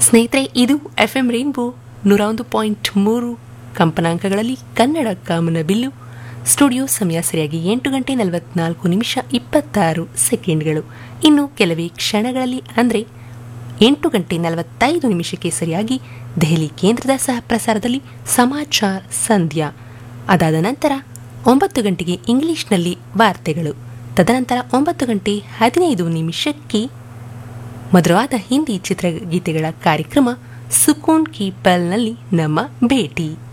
ಸ್ನೇಹಿತರೆ ಇದು F M rainbow ನೂರ ಒಂದು ಪಾಯಿಂಟ್ ಮೂರು ಕಂಪನಾಂಕಗಳಲ್ಲಿ ಕನ್ನಡ ಕಾಮನ ಬಿಲ್ಲು ಸ್ಟುಡಿಯೋ ಸಮಯ ಸರಿಯಾಗಿ ಎಂಟು ಗಂಟೆ ನಲವತ್ನಾಲ್ಕು ನಿಮಿಷ ಇಪ್ಪತ್ತಾರು ಸೆಕೆಂಡ್ಗಳು ಇನ್ನು ಕೆಲವೇ ಕ್ಷಣಗಳಲ್ಲಿ ಅಂದರೆ ಎಂಟು ಗಂಟೆ ನಲವತ್ತೈದು ನಿಮಿಷಕ್ಕೆ ಸರಿಯಾಗಿ ದೆಹಲಿ ಕೇಂದ್ರದ ಸಹ ಪ್ರಸಾರದಲ್ಲಿ ಸಮಾಚಾರ ಸಂಧ್ಯಾ ಅದಾದ ನಂತರ ಒಂಬತ್ತು ಗಂಟೆಗೆ ಇಂಗ್ಲಿಷ್ನಲ್ಲಿ ವಾರ್ತೆಗಳು ತದನಂತರ ಒಂಬತ್ತು ಗಂಟೆ ಹದಿನೈದು ನಿಮಿಷಕ್ಕೆ ಮಧುರವಾದ ಹಿಂದಿ ಚಿತ್ರಗೀತೆಗಳ ಕಾರ್ಯಕ್ರಮ ಸುಕೂನ್ ಕಿ ಪಲ್ನಲ್ಲಿ ನಮ್ಮ ಭೇಟಿ